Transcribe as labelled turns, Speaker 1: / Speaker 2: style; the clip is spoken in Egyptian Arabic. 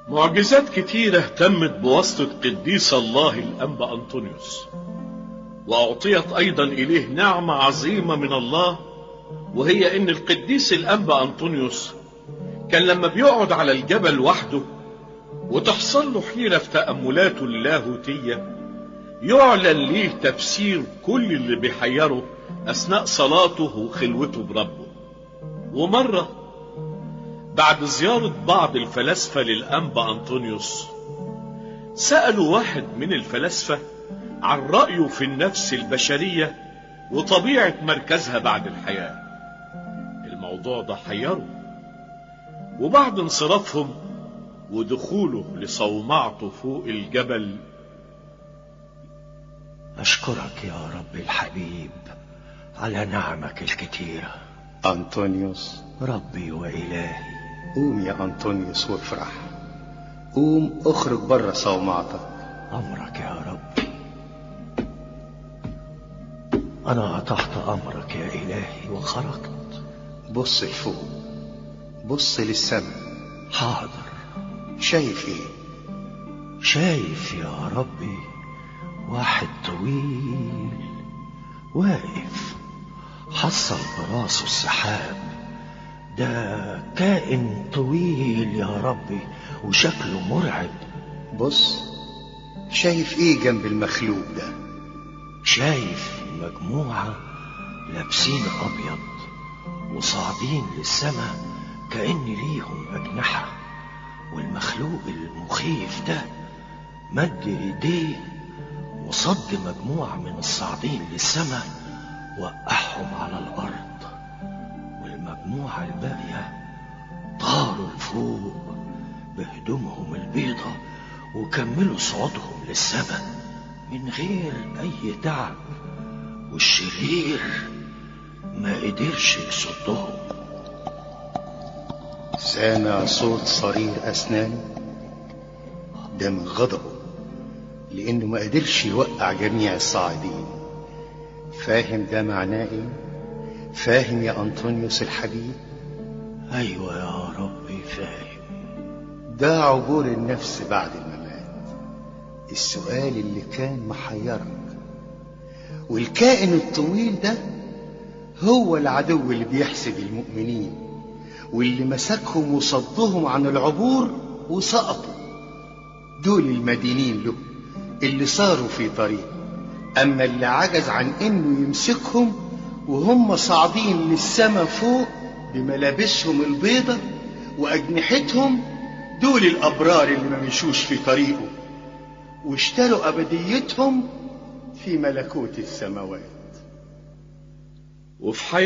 Speaker 1: معجزات كتيرة تمت بواسطة قديس الله الأنبا أنطونيوس وأعطيت أيضا إليه نعمة عظيمة من الله وهي إن القديس الأنبا أنطونيوس كان لما بيقعد على الجبل وحده وتحصل له حيرة في تأملاته اللاهوتية يعلن ليه تفسير كل اللي بيحيره أثناء صلاته وخلوته بربه ومرة بعد زيارة بعض الفلاسفة للأنبا أنطونيوس سألوا واحد من الفلاسفة عن رأيه في النفس البشرية وطبيعة مركزها بعد الحياة الموضوع ده حيره وبعد انصرافهم ودخوله لصومعته فوق الجبل
Speaker 2: أشكرك يا رب الحبيب على نعمك الكتيرة
Speaker 3: أنطونيوس
Speaker 2: ربي وإلهي
Speaker 3: قوم يا أنطونيوس وافرح قوم اخرج بره صومعتك
Speaker 2: أمرك يا رب أنا تحت أمرك يا إلهي وخرجت
Speaker 3: بص لفوق بص للسماء
Speaker 2: حاضر
Speaker 3: شايف ايه
Speaker 2: شايف يا ربي واحد طويل واقف حصل براسه السحاب ده كائن طويل يا ربي وشكله مرعب
Speaker 3: بص شايف ايه جنب المخلوق ده
Speaker 2: شايف مجموعة لابسين أبيض وصاعدين للسماء كأن ليهم أجنحة والمخلوق المخيف ده مد ايديه وصد مجموعة من الصاعدين للسماء وقعهم على الأرض والمجموعة الباقية طاروا لفوق بهدومهم البيضة وكملوا صعودهم للسماء من غير أي تعب والشرير ما قدرش يصدهم
Speaker 3: سامع صوت صرير أسنانه ده من غضبه لأنه ما قدرش يوقع جميع الصاعدين فاهم ده معناه ايه فاهم يا أنطونيوس الحبيب
Speaker 2: أيوة يا ربي فاهم
Speaker 3: ده عبور النفس بعد الممات السؤال اللي كان محيرك والكائن الطويل ده هو العدو اللي بيحسب المؤمنين واللي مسكهم وصدهم عن العبور وسقطوا دول المدينين له اللي صاروا في طريق أما اللي عجز عن إنه يمسكهم وهم صاعدين للسما فوق بملابسهم البيضة وأجنحتهم دول الأبرار اللي ما مشوش في طريقه واشتروا أبديتهم في ملكوت السماوات
Speaker 1: وفي